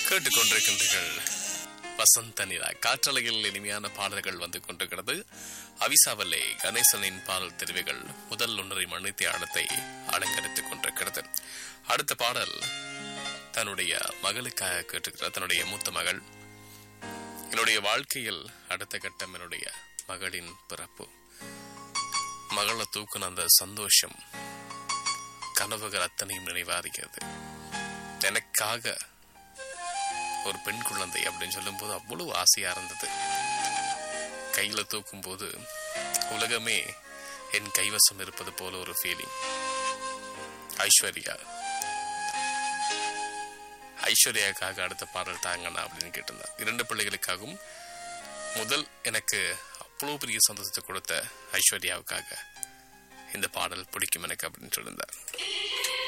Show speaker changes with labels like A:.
A: கேட்டுக்கொண்டிருக்கின்றீர்கள் வசந்த நிலா காற்றலையில் இனிமையான பாடல்கள் வந்து கொண்டிருக்கிறது அவிசாவல்லே கணேசனின் பாடல் தெரிவுகள் முதல் ஒன்றரை மணித்திய ஆழத்தை அலங்கரித்துக் கொண்டிருக்கிறது அடுத்த பாடல் தன்னுடைய மகளுக்காக கேட்டுக்கிறார் தன்னுடைய மூத்த மகள் என்னுடைய வாழ்க்கையில் அடுத்த கட்டம் என்னுடைய மகளின் பிறப்பு மகளை தூக்குன அந்த சந்தோஷம் கனவுகள் அத்தனையும் நினைவாகிறது எனக்காக ஒரு பெண் குழந்தை அப்படின்னு சொல்லும்போது அவ்வளவு ஆசையா இருந்தது கையில தூக்கும் போது உலகமே என் கைவசம் இருப்பது போல ஒரு ஃபீலிங் ஐஸ்வர்யா ஐஸ்வர்யாக்காக அடுத்த பாடல் தாங்கண்ணா அப்படின்னு கேட்டிருந்தேன் இரண்டு பிள்ளைகளுக்காகவும் முதல் எனக்கு அவ்வளோ பெரிய சந்தோஷத்தை கொடுத்த ஐஸ்வர்யாவுக்காக இந்த பாடல் பிடிக்கும் எனக்கு அப்படின்னு சொல்லியிருந்தார்